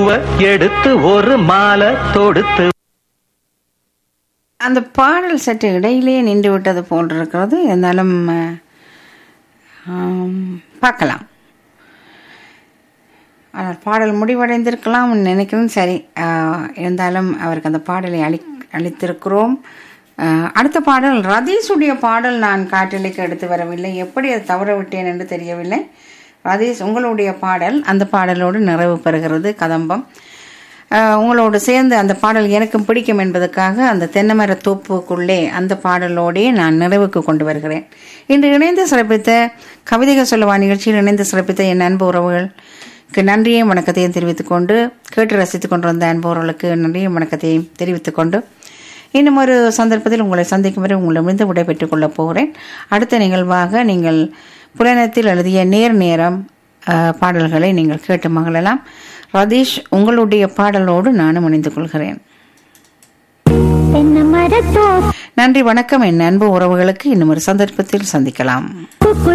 பூவ எடுத்து ஒரு மாலை தொடுத்து அந்த பாடல் சற்று இடையிலே நின்று விட்டது போல் இருக்கிறது இருந்தாலும் அஹ், ஆம், பார்க்கலாம் ஆனால் பாடல் முடிவடைந்திருக்கலாம் நினைக்கிறேன் சரி அஹ், இருந்தாலும் அவருக்கு அந்த பாடலை அளி அளித்திருக்கிறோம் அஹ், அடுத்த பாடல் ரதீஷுடைய பாடல் நான் காற்றலைக்கு எடுத்து வரவில்லை எப்படி அதை தவற விட்டேன் என்று தெரியவில்லை ரதீஷ் உங்களுடைய பாடல் அந்த பாடலோடு நிறைவு பெறுகிறது கதம்பம் அஹ், உங்களோடு சேர்ந்து அந்த பாடல் எனக்கும் பிடிக்கும் என்பதற்காக அந்த தென்னைமர தோப்புக்குள்ளே அந்த பாடலோடே நான் நிறைவுக்கு கொண்டு வருகிறேன் இன்று இணைந்து சிறப்பித்த கவிதைகள் சொல்லவா நிகழ்ச்சியில் இணைந்து சிறப்பித்த என் அன்பு உறவுகளுக்கு நன்றியையும் வணக்கத்தையும் தெரிவித்துக் கொண்டு கேட்டு ரசித்துக் கொண்டு வந்த அன்பு உறவுகளுக்கு நன்றியும் வணக்கத்தையும் தெரிவித்துக் கொண்டு இன்னும் ஒரு சந்தர்ப்பத்தில் உங்களை சந்திக்கும் வரை உங்களிடமிருந்து விடைபெற்றுக் கொள்ளப் போகிறேன் அடுத்த நிகழ்வாக நீங்கள் புலனத்தில் எழுதிய நேர் நேரம் அஹ், பாடல்களை நீங்கள் கேட்டு மகிழலாம் ரதீஷ் உங்களுடைய பாடலோடு நானும் இணைந்து கொள்கிறேன் தென்னை மரத்தோப்புக்குள் நன்றி வணக்கம் என் அன்பு உறவுகளுக்கு இன்னும் ஒரு சந்தர்ப்பத்தில் சந்திக்கலாம்